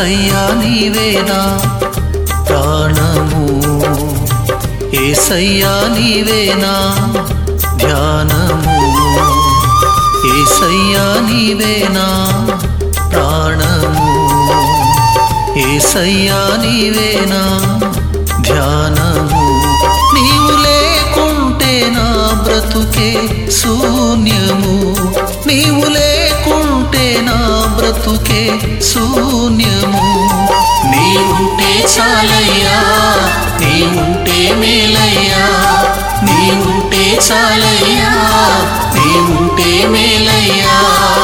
ఏసయ్యా నీవేనా ప్రాణము ఏసయ్యా నీవేనా ధ్యానము ఏసయ్యా నీవేనా ప్రాణము ఏసయ్యా నీవేనా ధ్యానము నీవు లేకుంటే నా బ్రతుకే శూన్యము నీవు లేకుంటే నా బ్రతుకే శూన్యము నీవుంటే చాలయ్యా నీవుంటే మేలయ్యా నీవుంటే చాలయ్యా నీవుంటే మేలయ్యా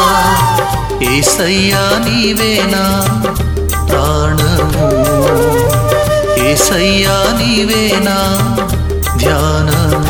ఏసయ్యా నీవేనా ప్రాణము ఏసయ్యా నీవేనా ధ్యానము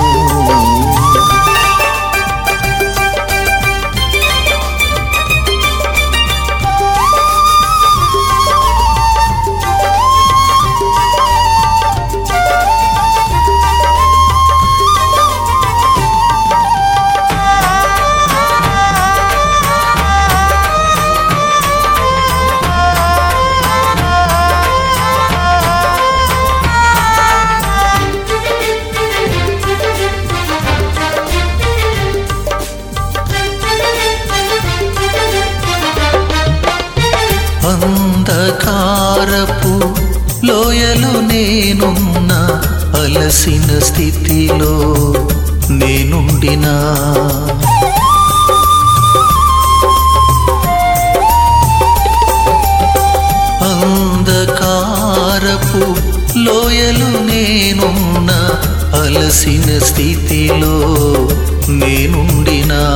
అంధకారపు లోయలు నేనున్న అలసిన స్థితిలో నేనుండినా అంధకారపు లోయలు నేనున్న అలసిన స్థితిలో నేనుండినా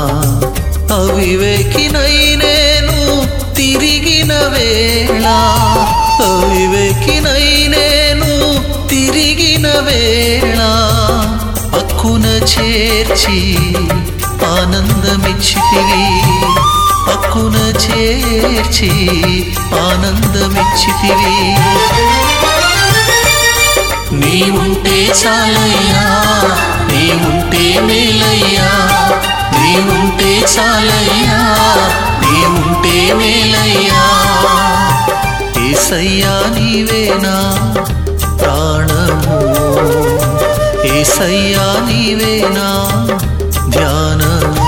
అవివేకినై నేను తిరిగిన వేళ అవివేకినై నేను తిరిగిన వేళ అక్కున చేర్చి ఆనందమిచ్చితివి అక్కున చేర్చి ఆనందమిచ్చితివి నీవుంటే చాలయ్యా నీవుంటే మేలయ్యా నీవుంటే చాలయ్యా నీవుంటే మేలయ్యా ఏసయ్యా నీవేనా ప్రాణము ఏసయ్యా నీవేనా ధ్యానము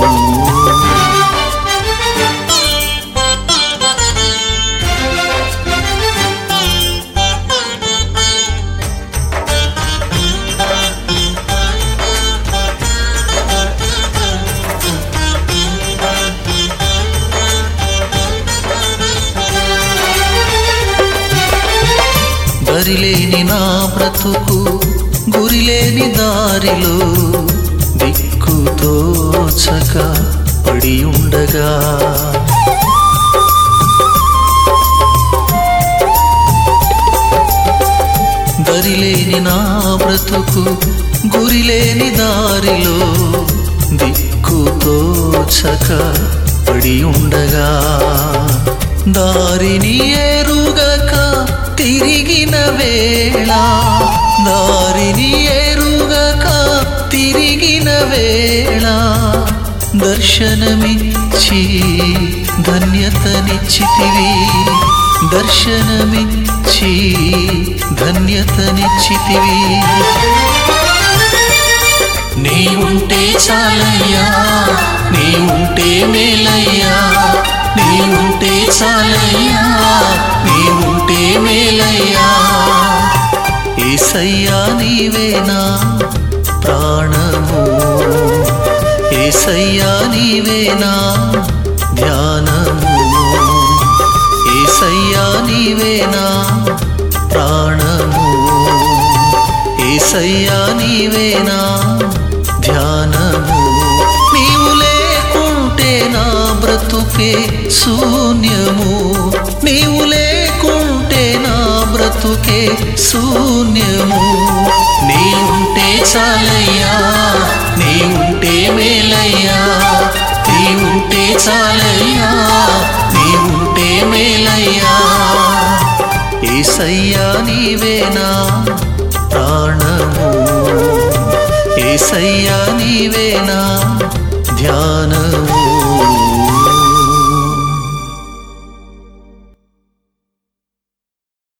దరిలేని నా బ్రతుకు గురిలేని దారిలో దిక్కుతో చక పడి ఉండగా దరిలేని నా బ్రతుకు గురిలేని దారిలో దిక్కుతో చక పడి ఉండగా దారిని ఎరుగక తిరిగిన వేళ దారిని ఎరుగక తిరిగిన వేళ దర్శనమిచ్చి ధన్యతనిచ్చితివి దర్శనమిచ్చి ధన్యతనిచ్చితివి నీవుంటే చాలయ్యా నీవుంటే మేలయ్యా నీవుంటే చాలయ్యా నీవుంటే మేలయ్యా ఏసయ్యా నీవేనా ప్రాణము ఏసయ్యా నీవేనా ధ్యానము ఏసయ్యా నీవేనా ప్రాణము ఏసయ్యా నీవేనా ధ్యానము నీవు లేకుంటే నా బ్రతుకే శూన్యము నీవు లేకుంటే నా బ్రతుకే శూన్యము నీవుంటే చాలయ్యా నీవుంటే మేలయ్యా నీవుంటే చాలయ్యా నీవుంటే మేలయ్యా ఏసయ్యా నీవేనా ప్రాణము ఏసయ్యా నీవేనా ధ్యానము